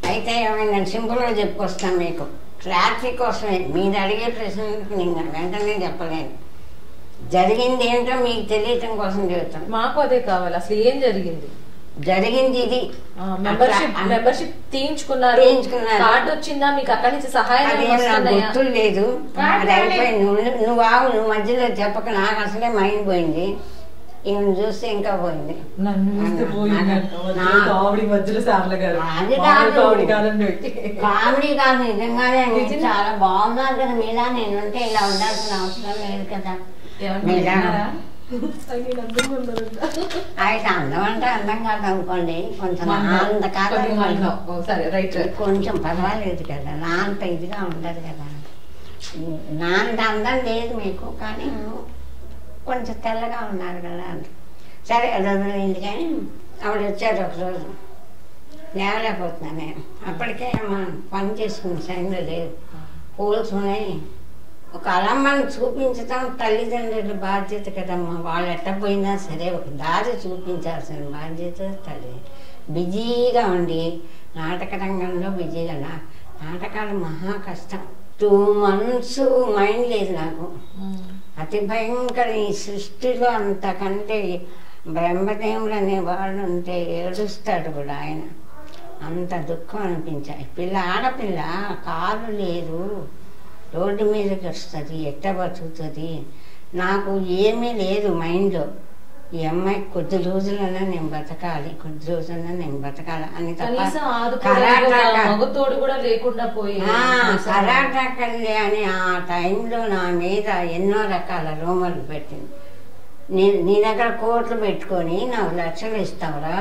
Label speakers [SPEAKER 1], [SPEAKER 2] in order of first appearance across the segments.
[SPEAKER 1] అయితే నేను సింపుల్గా చెప్పుకొస్తాను మీకు క్లారిటీ కోసమే మీరు అడిగే ప్రశ్నలకు నేను వెంటనే చెప్పలేను జరిగింది ఏంటో మీకు తెలియటం కోసం చెబుతాను
[SPEAKER 2] మాకు అదే కావాలి అసలు ఏం జరిగింది
[SPEAKER 1] జరిగింది ఇది
[SPEAKER 2] మెంబర్షిప్
[SPEAKER 1] అట్లా-
[SPEAKER 2] మెంబర్షిప్ తీయించుకున్నారు
[SPEAKER 1] తీయించుకున్నారు.
[SPEAKER 2] కార్డు వచ్చిందా మీకు అక్కడి నుంచి సహాయం
[SPEAKER 1] అది
[SPEAKER 2] ఏమైనా
[SPEAKER 1] నాకు
[SPEAKER 2] వస్తున్నాయా?
[SPEAKER 1] గుర్తు లేదు అది అయిపోయింది నువ్వు నువ్వు ఆవు నువ్వు మధ్యలో చెప్పక నాకు అసలే మైండ్ పోయింది ఈయన చూస్తే ఇంకా పోయింది
[SPEAKER 2] నన్ను చూస్తే పోయిందంట.
[SPEAKER 1] నా-
[SPEAKER 2] మధ్యలో కామెడీ మధ్యలో శ్యామల గారు
[SPEAKER 1] అది
[SPEAKER 2] మామూలు
[SPEAKER 1] కాదు.
[SPEAKER 2] కామెడీ కాదండి పెట్టి.
[SPEAKER 1] కామెడీ కాదు నిజంగానే మీరు
[SPEAKER 2] నిజంగా?
[SPEAKER 1] చాలా బాగున్నారు కదా మీలా నేనుంటే ఇలా ఉండాల్సిన అవసరం లేదు కదా
[SPEAKER 2] ఏమన్నా
[SPEAKER 1] మీలా
[SPEAKER 2] విన్నారా? అయ్యో, అందంగా ఉన్నారంట.
[SPEAKER 1] అయితే అందం అంటే అందం కాదు అనుకోండి కొంచెం
[SPEAKER 2] మందం.
[SPEAKER 1] అంత
[SPEAKER 2] కొద్దిగా మందం.
[SPEAKER 1] కాదు
[SPEAKER 2] ఓ, సరే రైట్
[SPEAKER 1] కొంచెం పర్వాలేదు కదా నా అంత ఇదిగా ఉండదు కదా నా అంత అందం లేదు మీకు కానీ కొంచెం తెల్లగా ఉన్నారు కదా అంత సరే అది వదిలేంది కానీ ఆవిడ వచ్చారు ఒకరోజు లేవలేకపోతున్నాను నేను అప్పటికే మా పని చేసుకున్న సైన్లో లేదు పూల్స్ ఉన్నాయి ఒక అలమ్మని చూపించడం తల్లిదండ్రుల బాధ్యత కదమ్మా వాళ్ళు ఎట్ట పోయినా సరే ఒక దారి చూపించాల్సిన బాధ్యత తల్లి బిజీగా ఉండి నాటక రంగంలో బిజీగా నా నాటకాలు మహా కష్టం టూ మంత్స్ మైండ్ లేదు నాకు అతి భయంకర ఈ సృష్టిలో అంతకంటే బ్రహ్మదేవుడు అనే వాడు ఉంటే ఏడుస్తాడు కూడా ఆయన అంత దుఃఖం అనిపించాయి పిల్ల ఆడపిల్ల కాలు లేదు రోడ్డు మీదకి వస్తుంది ఎట్ట బతుకుతుంది నాకు ఏమీ లేదు మైండ్లో ఈ అమ్మాయి కొద్ది రోజులన్నా నేను బతకాలి కొద్ది రోజులన్నా నేను బతకాలి అని
[SPEAKER 2] కనీసం
[SPEAKER 1] తప్ప
[SPEAKER 2] ఆదుకోవడానికి ఒక
[SPEAKER 1] కరాటక
[SPEAKER 2] మగతోడు కూడా లేకుండా పోయి
[SPEAKER 1] ఆ, కరాటా కళ్యాణి ఆ టైంలో నా మీద ఎన్నో రకాల రూమర్లు పెట్టింది నీ నీ దగ్గర కోట్లు పెట్టుకొని నాకు లక్షలు ఇస్తావురా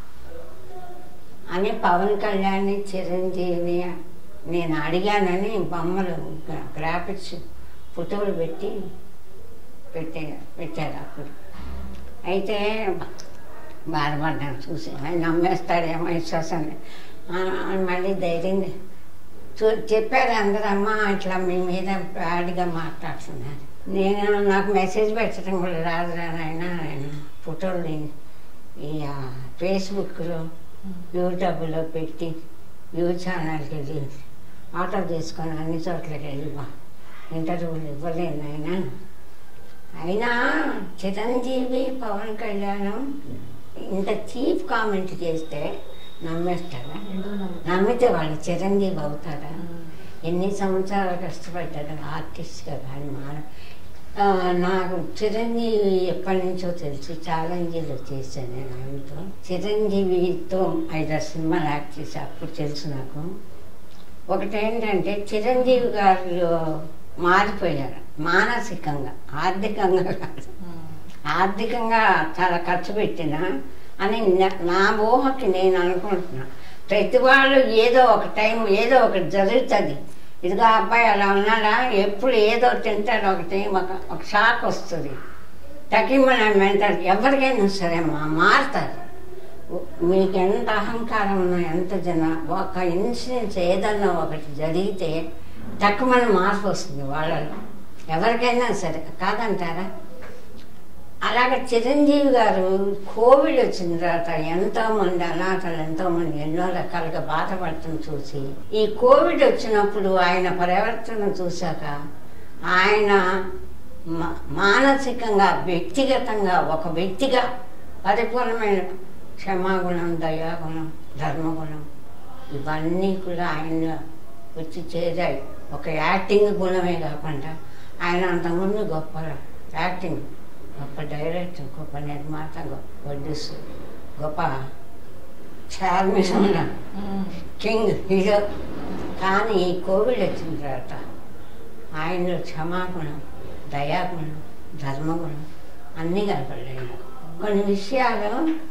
[SPEAKER 1] అని పవన్ కళ్యాణ్ చిరంజీవి నేను అడిగానని బొమ్మలు గ్రాఫిక్స్ ఫోటోలు పెట్టి పెట్టే పెట్టారు అప్పుడు అయితే బాధపడ్డాను చూసి ఆయన నమ్మేస్తాడేమో విశ్వాసాన్ని ఆ, మళ్ళీ ధైర్యం చూ చెప్పారు అందరమ్మా ఇట్లా మీ మీద బ్యాడ్గా మాట్లాడుతున్నారు నేను నాకు మెసేజ్ పెట్టడం కూడా రాదు ఆయన నేను ఫోటోలు ఈ ఆ, ఫేస్బుక్లో యూట్యూబ్లో పెట్టి యూజ్ ఛానల్కి వెళ్ళి ఆర్డర్ చేసుకొని అన్ని చోట్లకి వెళ్ళి బా ఇంటర్వ్యూలు ఇవ్వలేను ఆయన అయినా చిరంజీవి పవన్ కళ్యాణ్ ఇంత చీప్ కామెంట్ చేస్తే నమ్మేస్తారా నమ్మితే వాళ్ళు చిరంజీవి అవుతారా ఎన్ని సంవత్సరాలు కష్టపడ్డారు ఆర్టిస్ట్గా కానీ మా ఆ, నాకు చిరంజీవి ఎప్పటి నుంచో తెలుసు ఛాలెంజ్లో చేశాను నేను ఆయనతో చిరంజీవితో ఐదారు సినిమాలు యాక్ట్ చేసి అప్పుడు తెలుసు నాకు ఒకటేంటంటే చిరంజీవి గారు మారిపోయారు మానసికంగా ఆర్థికంగా కాదు ఆర్థికంగా చాలా ఖర్చు పెట్టినా అని నా- నా ఊహకి నేను అనుకుంటున్నా ప్రతి వాళ్ళు ఏదో ఒక టైం ఏదో ఒకటి జరుగుతుంది ఇదిగో అబ్బాయి అలా ఉన్నాడా ఎప్పుడు ఏదో తింటాడు ఒకటి ఒక ఒక షాక్ వస్తుంది తగ్గిమని మెంటారు ఎవరికైనా సరే మా మారుతారు మీకు ఎంత అహంకారం ఉన్నా ఎంత జన ఒక ఇన్సిడెంట్స్ ఏదన్నా ఒకటి జరిగితే తక్కువ మార్పు వస్తుంది వాళ్ళలో ఎవరికైనా సరే కాదంటారా అలాగే చిరంజీవి గారు కోవిడ్ వచ్చిన తర్వాత ఎంతో మంది అనాథలు ఎంతో మంది ఎన్నో రకాలుగా బాధపడటం చూసి ఈ కోవిడ్ వచ్చినప్పుడు ఆయన పరివర్తన చూశాక ఆయన మా- మానసికంగా వ్యక్తిగతంగా ఒక వ్యక్తిగా పరిపూర్ణమైన క్షమాగుణం దయాగుణం ధర్మగుణం ఇవన్నీ కూడా ఆయన వచ్చి చేరాయి ఒక యాక్టింగ్ గుణమే కాకుండా ఆయన అంతకుముందు గొప్ప యాక్టింగ్ గొప్ప డైరెక్టర్ గొప్ప నిర్మాత గొప్ప ప్రొడ్యూసర్ గొప్ప చార్మిషన్ కింగ్ హీరో కానీ ఈ కోవిడ్ వచ్చిన తర్వాత ఆయనలో క్షమాగుణం దయాగుణం ధర్మగుణం అన్నీ కనపడ్డాయి నాకు. కొన్ని విషయాలు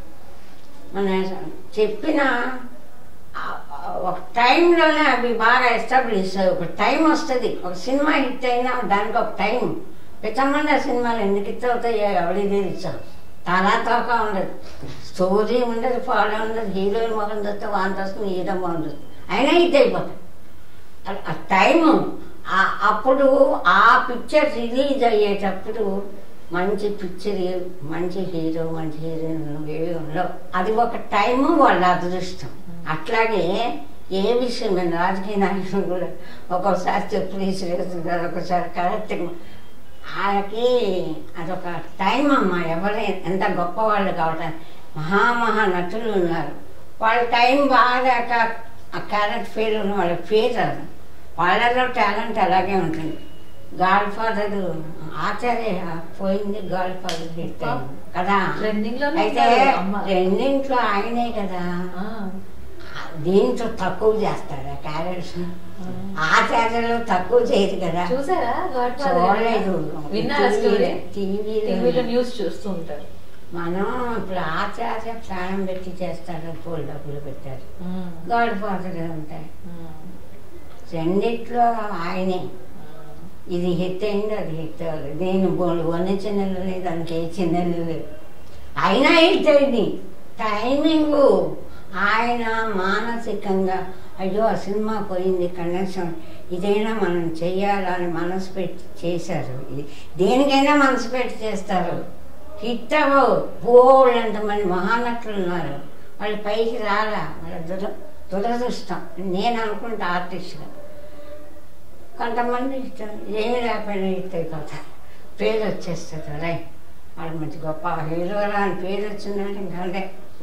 [SPEAKER 1] మన చెప్పిన ఆ- ఆ ఒక టైంలోనే అవి బాగా ఎస్టాబ్లిష్ ఒక టైం వస్తుంది ఒక సినిమా హిట్ అయినా దానికి ఒక టైం పిచ్చమంది ఆ సినిమాలు ఎందుకు హిట్ అవుతాయి ఎవరికి తెలుసు తలా తోక ఉండదు స్టోరీ ఉండదు ఫాలో ఉండదు హీరోయిన్ మొహం చూస్తే వాంత వస్తుంది హీరో మొహం చూస్తుంది అయినా హిట్ అయిపోతుంది ఆ- ఆ టైము ఆ- అప్పుడు ఆ పిక్చర్ రిలీజ్ అయ్యేటప్పుడు మంచి పిక్చర్ మంచి హీరో మంచి హీరోయిన్ ఏవి ఉండవు అది ఒక టైము వాళ్ళ అదృష్టం అట్లాగే ఏ విషయం మీద రాజకీయ నాయకులు కూడా ఒక్కోసారి చెప్పులు విసిరేస్తుంటారు ఒకసారి కరెక్ట్గా వాళ్ళకి అదొక టైం అమ్మా ఎవరు ఎంత గొప్పవాళ్ళు కావటానికి మహామహా నటులు ఉన్నారు వాళ్ళ టైం బాగాక ఆ క్యారెక్టర్ ఫెయిల్ ఉన్న వాళ్ళకి ఫెయిల్ రాదు వాళ్ళలో టాలెంట్ అలాగే ఉంటుంది గాడ్ ఫాదర్ ఆచార్య పోయింది గాడ్ ఫాదర్ హిట్ అయింది కదా
[SPEAKER 2] Trending లోనే
[SPEAKER 1] అయితే
[SPEAKER 2] ఉన్నారు అమ్మ.
[SPEAKER 1] రెండింట్లో ఆయనే కదా
[SPEAKER 2] ఆ,
[SPEAKER 1] దీంట్లో తక్కువ చేస్తాడు ఆ క్యారెక్టర్స్
[SPEAKER 2] ఆ.
[SPEAKER 1] ఆచార్యలో తక్కువ చేయదు కదా
[SPEAKER 2] చూసారా గాడ్
[SPEAKER 1] చూడలేదు
[SPEAKER 2] విన్నారా స్టోరీ
[SPEAKER 1] టీవీలో
[SPEAKER 2] టీవీలో న్యూస్ చూస్తూ ఉంటారు
[SPEAKER 1] మనం ఇప్పుడు ఆచార్య ప్రాణం పెట్టి చేస్తాడు పోల్ డబ్బులు పెట్టారు
[SPEAKER 2] ఉమ్,
[SPEAKER 1] గాడ్ ఫాదర్ ఉంటాయి
[SPEAKER 2] ఉమ్,
[SPEAKER 1] రెండిట్లో ఆయనే ఇది హిట్ అయింది అది హిట్ అవ్వలేదు నేను బోల్ వన్ చిన్నలు లేదు దానికి ఏ చిన్నలు లేదు అయినా హిట్ అయింది టైమింగ్ ఆయన మానసికంగా అయ్యో ఆ సినిమా పోయింది కనీసం ఇదైనా మనం చెయ్యాలని మనసు పెట్టి చేశారు ఇది దేనికైనా మనసు పెట్టి చేస్తారు హిట్ అవ్వవు బోల్డ్ అంతమంది మహానటులు ఉన్నారు వాళ్ళు పైకి రాలా వాళ్ళ దుర దురదృష్టం నేను అనుకుంటా ఆర్టిస్ట్గా కొంతమంది ఇష్టం ఏమి లేకపోయినా హిట్ అయిపోతారు పేరు వచ్చేస్తుంది రే వాళ్ళు మంచి గొప్ప హీరోరా అని పేరు వచ్చిందంటే ఇంకా అదే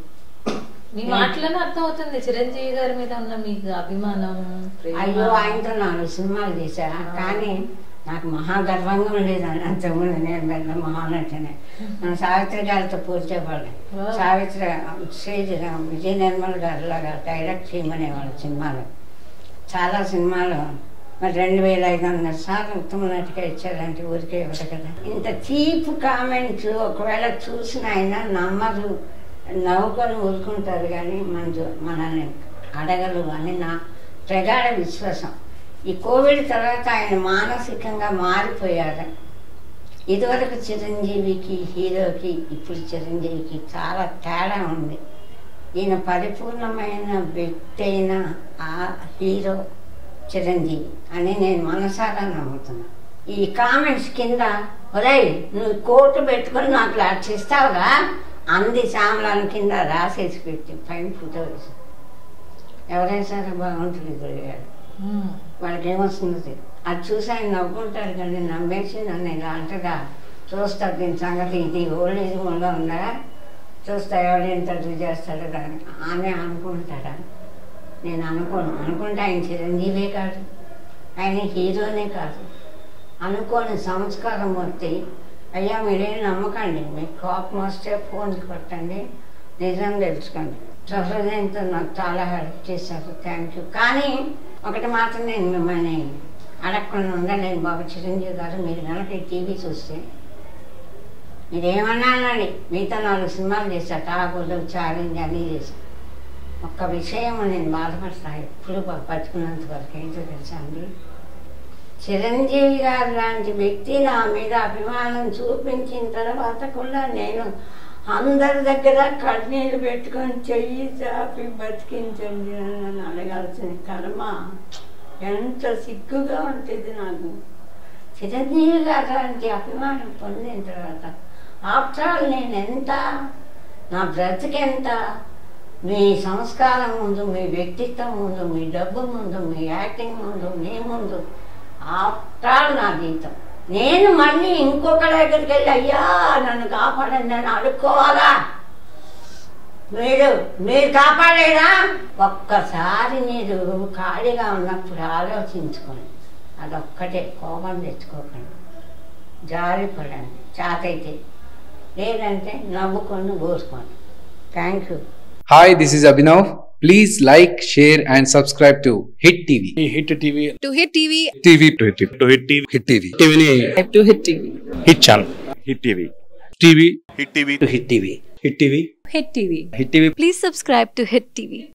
[SPEAKER 2] మీ మాటలోనే అర్థం అవుతుంది చిరంజీవి గారి మీద ఉన్న మీకు అభిమానం ప్రేమ.
[SPEAKER 1] అయ్యో ఆయనతో నాలుగు సినిమాలు తీసా కానీ నాకు మహాగర్వంగా ఉండేది అని అంతకుముందు నేను పెద్ద మహానటినే మన సావిత్రి గారితో పూర్చేవాళ్ళు
[SPEAKER 2] Wow.
[SPEAKER 1] సావిత్రి స్టేజ్ విజయ నిర్మల్ గారు లాగా డైరెక్ట్ చేయమనేవాళ్ళు సినిమాలు చాలా సినిమాలు మరి రెండు వేల ఐదు వందల సార్లు ఉత్తమ నటిగా ఇచ్చారంటే ఊరికే ఇవ్వదు కదా ఇంత చీప్ కామెంట్స్ ఒకవేళ చూసిన ఆయన నమ్మరు నవ్వుకొని ఊరుకుంటారు కానీ మన జో- మనల్ని అడగలు అని నా ప్రగాఢ విశ్వాసం ఈ కోవిడ్ తర్వాత ఆయన మానసికంగా మారిపోయారు ఇదివరకు చిరంజీవికి హీరోకి ఇప్పుడు చిరంజీవికి చాలా తేడా ఉంది ఈయన పరిపూర్ణమైన వ్యక్తి అయిన ఆ హీరో చిరంజీవి అని నేను మనసారా నమ్ముతున్నా ఈ కామెంట్స్ కింద ఒరేయ్ నువ్వు కోటు పెట్టుకొని నాకు లాట్ ఇస్తావురా అంది శ్యామలాన్ కింద రాసేసి పెట్టి పైన ఫోటో వేసి ఎవరైనా సరే బాగుంటుంది గురిగారు
[SPEAKER 2] ఉమ్,
[SPEAKER 1] వాళ్ళకి ఏమొస్తుందో తెలియదు. అది చూసి ఆయన నవ్వుకుంటారు కానీ నమ్మేసి నన్ను ఇలా అంటగా చూస్తారు దీని సంగతి ఇది ఓల్డ్ ఏజ్ వల్ల ఉందా చూస్తా ఎవడు ఎంత ఇది చేస్తాడో దాన్ని అని అనుకుంటారా నేను అనుకోను అనుకుంటే ఆయన చిరంజీవే కాదు ఆయన హీరోనే కాదు అనుకోని సంస్కారం వస్తే అయ్యా మీరేం నమ్మకండి మీకు కోపం వస్తే ఫోన్ కొట్టండి నిజం తెలుసుకోండి సహృదయంతో నాకు చాలా హెల్ప్ చేశారు థ్యాంక్ యూ కానీ ఒకటి మాత్రం నేను మిమ్మల్ని అడగకుండా ఉండలేను బాబు చిరంజీవి గారు మీరు కనుక ఈ టీవీ చూస్తే మీరు ఏమన్నా అనండి మిగతా నాలుగు సినిమాలు చేశారు టాకులు ఛాలెంజ్ అన్నీ చేశారు ఒక్క విషయం నేను బాధపడతా ఎప్పుడు బ- బతుకున్నంత వరకు ఏంటో తెలుసా అండి చిరంజీవి గారు లాంటి వ్యక్తి నా మీద అభిమానం చూపించిన తర్వాత కూడా నేను అందరి దగ్గర కన్నీళ్ళు పెట్టుకొని చెయ్యి చాపి బతికించండి అని నన్ను అడగాల్సిన కర్మ ఎంత సిగ్గుగా ఉంటుంది నాకు చిరంజీవి గారు లాంటి అభిమానం పొందిన తర్వాత ఆఫ్టర్ ఆల్ నేను ఎంత నా బ్రతికెంత మీ సంస్కారం ముందు మీ వ్యక్తిత్వం ముందు మీ డబ్బు ముందు మీ యాక్టింగ్ ముందు మీ ముందు ఆఫ్టర్ ఆల్ నా జీవితం నేను మళ్ళీ ఇంకొక దగ్గరికి వెళ్ళి అయ్యా నన్ను కాపాడండి అని అడుక్కోవాలా మీరు మీరు కాపాడేదా ఒక్కసారి మీరు ఖాళీగా ఉన్నప్పుడు ఆలోచించుకోండి అదొక్కటే కోపం తెచ్చుకోకండి జారిపడండి చాతైతే లేదంటే నవ్వుకొని ఊరుకోండి thank you
[SPEAKER 3] Hi, this is Abhinav. Please like, share, and subscribe to Hit TV.
[SPEAKER 4] Hit TV
[SPEAKER 5] to hit TV
[SPEAKER 3] TV to Hit TV.
[SPEAKER 4] To hit TV
[SPEAKER 3] Hit TV.
[SPEAKER 4] టీవీని
[SPEAKER 5] to hit TV
[SPEAKER 4] hit channel hit TV TV hit TV
[SPEAKER 6] hit TV hit TV
[SPEAKER 5] hit TV
[SPEAKER 6] hit TV
[SPEAKER 5] please subscribe to hit TV